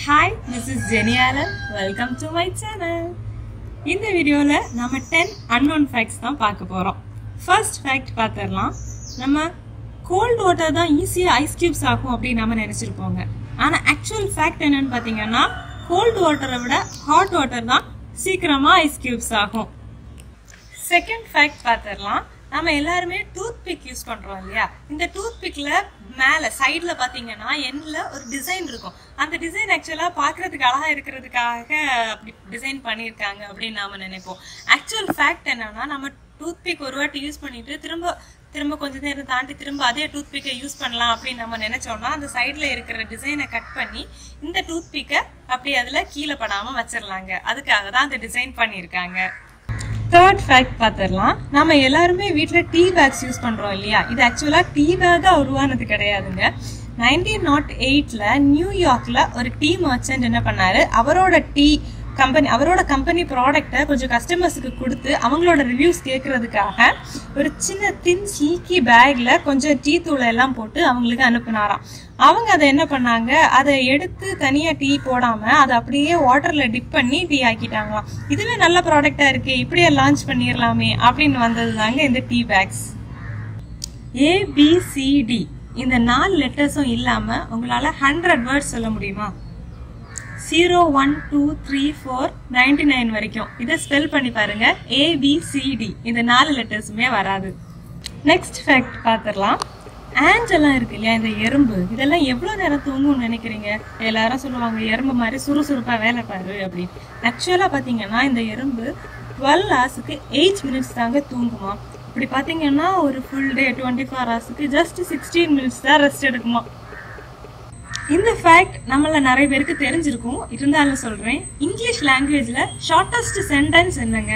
hi this is ஜெனியாலன் welcome to my channel இந்த வீடியோவில் நம்ம டென் அன்னோன் ஃபேக்ட்ஸ் தான் பார்க்க போகிறோம் ஃபர்ஸ்ட் ஃபேக்ட் பார்த்துடலாம் நம்ம கோல்ட் வாட்டர் தான் ஈஸியாக ஐஸ் கியூப்ஸ் ஆகும் அப்படின்னு நம்ம நினச்சிருப்போங்க ஆனால் ஆக்சுவல் ஃபேக்ட் என்னன்னு பார்த்தீங்கன்னா கோல்ட் வாட்டரை விட ஹாட் வாட்டர் தான் சீக்கிரமாக ஐஸ் கியூப்ஸ் ஆகும் செகண்ட் ஃபேக்ட் பார்த்துடலாம் நம்ம எல்லாருமே டூத் பிக் யூஸ் பண்றோம் இல்லையா இந்த டூத் பிக்ல மேல சைடுல பாத்தீங்கன்னா எண்ட்ல ஒரு டிசைன் இருக்கும் அந்த டிசைன் ஆக்சுவலா பாக்குறதுக்கு அழகா இருக்கிறதுக்காக அப்படி டிசைன் பண்ணியிருக்காங்க அப்படின்னு நாம நினைப்போம் ஆக்சுவல் ஃபேக்ட் என்னன்னா நம்ம டூத் பிக் ஒரு வாட்டி யூஸ் பண்ணிட்டு திரும்ப திரும்ப கொஞ்ச நேரம் தாண்டி திரும்ப அதே டூத் பிக்கை யூஸ் பண்ணலாம் அப்படின்னு நம்ம நினைச்சோம்னா அந்த சைடுல இருக்கிற டிசைனை கட் பண்ணி இந்த டூத் பிக்கை அப்படி அதுல கீழே படாம வச்சிடலாங்க அதுக்காக தான் அந்த டிசைன் பண்ணியிருக்காங்க தேர்ட் ஃபேக்ட் பார்த்துடலாம் நம்ம எல்லாருமே வீட்டில் டீ பேக்ஸ் யூஸ் பண்ணுறோம் இல்லையா இது ஆக்சுவலாக டீ பேக்காக உருவானது கிடையாதுங்க நைன்டீன் நாட் எயிட்டில் நியூயார்க்கில் ஒரு டீ மர்ச்சன்ட் என்ன பண்ணாரு அவரோட டீ கம்பெனி அவரோட கம்பெனி ப்ராடக்ட்டை கொஞ்சம் கஸ்டமர்ஸுக்கு கொடுத்து அவங்களோட ரிவ்யூஸ் கேட்கறதுக்காக ஒரு சின்ன தின் சில்கி பேக்ல கொஞ்சம் டீ தூளை எல்லாம் போட்டு அவங்களுக்கு அனுப்புனாராம் அவங்க அதை என்ன பண்ணாங்க அதை எடுத்து தனியா டீ போடாம அதை அப்படியே வாட்டர்ல டிப் பண்ணி டீ ஆக்கிட்டாங்களாம் இதுவே நல்ல ப்ராடக்டா இருக்கு இப்படியே லான்ச் பண்ணிடலாமே அப்படின்னு வந்தது தாங்க இந்த டீ பேக்ஸ் ஏபிசிடி இந்த நாலு லெட்டர்ஸும் இல்லாம உங்களால ஹண்ட்ரட் வேர்ட்ஸ் சொல்ல முடியுமா zero one two three four ninety nine வரைக்கும் இதை ஸ்பெல் பண்ணி பாருங்க ஏபிசிடி இந்த நாலு லெட்டர்ஸுமே வராது நெக்ஸ்ட் ஃபேக்ட் பார்த்துடலாம் ஆன்ஸ் எல்லாம் இருக்கு இல்லையா இந்த எறும்பு இதெல்லாம் எவ்வளோ நேரம் தூங்கும்னு நினைக்கிறீங்க எல்லாரும் சொல்லுவாங்க எறும்பு மாதிரி சுறுசுறுப்பாக வேலை பாரு அப்படின்னு ஆக்சுவலாக பார்த்தீங்கன்னா இந்த எறும்பு டுவெல் ஹவர்ஸுக்கு எயிட் மினிட்ஸ் தாங்க தூங்குமா இப்படி பார்த்தீங்கன்னா ஒரு ஃபுல் டே டுவெண்ட்டி ஃபோர் ஹவர்ஸுக்கு ஜஸ்ட் சிக்ஸ்டீன் மினிட்ஸ் தான் ரெஸ்ட் எடுக்குமா இந்த ஃபேக்ட் நம்மள நிறைய பேருக்கு தெரிஞ்சிருக்கும் இருந்தாலும் சொல்றேன் இங்கிலீஷ் லாங்குவேஜ்ல ஷார்ட்டஸ்ட் சென்டென்ஸ் என்னங்க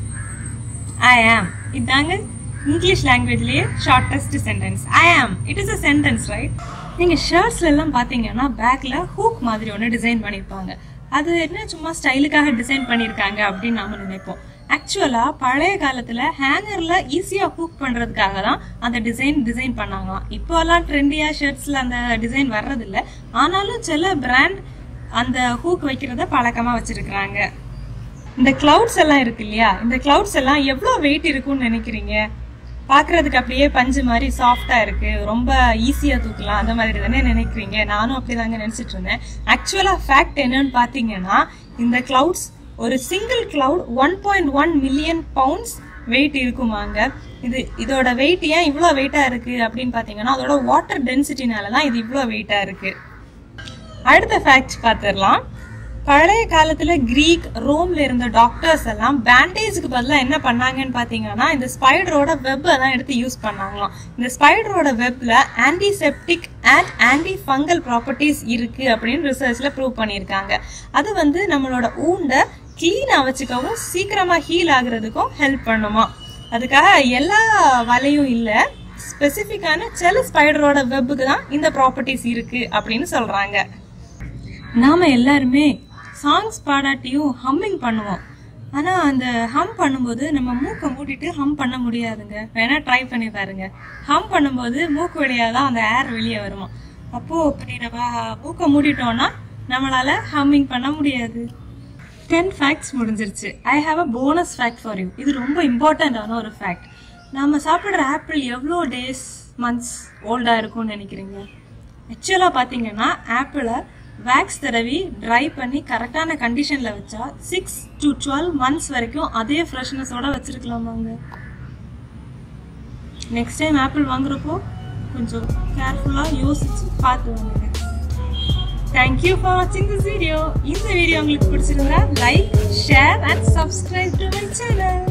ஐ ஆம் இதாங்க இங்கிலீஷ் லாங்குவேஜ்லயே shortest sentence I am it is a sentence right நீங்க ஷர்ட்ஸ்ல எல்லாம் பாத்தீங்கன்னா பேக்ல ஹூக் மாதிரி ஒன்று டிசைன் பண்ணிருப்பாங்க அது என்ன சும்மா ஸ்டைலுக்காக டிசைன் பண்ணியிருக்காங்க அப்படின்னு நாம நினைப்போம் ஆக்சுவலா பழைய காலத்துல ஹேங்கர்ல ஈஸியா ஹூக் பண்றதுக்காக தான் அந்த டிசைன் டிசைன் பண்ணாங்களாம் இப்போலாம் ட்ரெண்டியா ஷர்ட்ஸ்ல அந்த டிசைன் வர்றதில்ல ஆனாலும் சில பிராண்ட் அந்த ஹூக் வைக்கிறத பழக்கமா வச்சிருக்கிறாங்க இந்த கிளவுட்ஸ் எல்லாம் இருக்கு இல்லையா இந்த கிளவுட்ஸ் எல்லாம் எவ்வளவு வெயிட் இருக்கும்னு நினைக்கிறீங்க பாக்குறதுக்கு அப்படியே பஞ்சு மாதிரி சாஃப்டா இருக்கு ரொம்ப ஈஸியா தூக்கலாம் அந்த மாதிரி தானே நினைக்கிறீங்க நானும் அப்படிதாங்க நினைச்சிட்டு இருந்தேன் ஆக்சுவலா ஃபேக்ட் என்னன்னு பாத்தீங்கன்னா இந்த கிளவுட்ஸ் ஒரு single cloud one point one million pounds weight இருக்குமாங்க இது இதோட வெயிட் ஏன் இவ்வளோ வெயிட்டா இருக்கு அப்படின்னு பாத்தீங்கன்னா அதோட வாட்டர் டென்சிட்டினால தான் இது இவ்வளோ வெயிட்டா இருக்கு அடுத்த ஃபேக்ட் பார்த்துடலாம் பழைய காலத்துல கிரீக் ரோம்ல இருந்த டாக்டர்ஸ் எல்லாம் பேண்டேஜுக்கு பதிலாக என்ன பண்ணாங்கன்னு பாத்தீங்கன்னா இந்த ஸ்பைடரோட வெப்பை தான் எடுத்து யூஸ் பண்ணாங்களாம் இந்த ஸ்பைடரோட வெப்ல antiseptic and anti fungal properties இருக்கு அப்படின்னு ரிசர்ச்ல ப்ரூவ் பண்ணியிருக்காங்க அது வந்து நம்மளோட ஊண்டை கிளீனா வச்சுக்கவும் சீக்கிரமா ஹீல் ஆகுறதுக்கும் ஹெல்ப் பண்ணுமா அதுக்காக எல்லா வலையும் இல்லை ஸ்பெசிஃபிக்கான சில ஸ்பைடரோட வெப்புக்கு தான் இந்த ப்ராப்பர்ட்டிஸ் இருக்கு அப்படின்னு சொல்றாங்க நாம எல்லாருமே சாங்ஸ் பாடாட்டியும் ஹம்மிங் பண்ணுவோம் ஆனா அந்த ஹம் பண்ணும்போது நம்ம மூக்கை மூடிட்டு ஹம் பண்ண முடியாதுங்க வேணா ட்ரை பண்ணி பாருங்க ஹம் பண்ணும்போது மூக்கு வழியா தான் அந்த ஏர் வெளியே வருமா அப்போ இப்படி நம்ம மூக்கை மூடிட்டோம்னா நம்மளால ஹம்மிங் பண்ண முடியாது டென் ஃபேக்ட்ஸ் முடிஞ்சிருச்சு I have a bonus fact for you இது ரொம்ப இம்பார்ட்டண்ட்டான ஒரு ஃபேக்ட் நம்ம சாப்பிட்ற ஆப்பிள் எவ்வளோ டேஸ் மந்த்ஸ் ஓல்டாக இருக்கும்னு நினைக்கிறீங்க ஆக்சுவலாக பார்த்தீங்கன்னா ஆப்பிளை வேக்ஸ் தடவி ட்ரை பண்ணி கரெக்டான கண்டிஷனில் வச்சா சிக்ஸ் டு டுவெல் மந்த்ஸ் வரைக்கும் அதே ஃப்ரெஷ்னஸோட வச்சுருக்கலாமாங்க நெக்ஸ்ட் டைம் ஆப்பிள் வாங்குறப்போ கொஞ்சம் கேர்ஃபுல்லாக யோசிச்சு பார்த்து வாங்குங்க தேங்க்யூ ஃபார் வாட்சிங் திஸ் வீடியோ இந்த வீடியோ உங்களுக்கு பிடிச்சிருந்தா like share and subscribe to my channel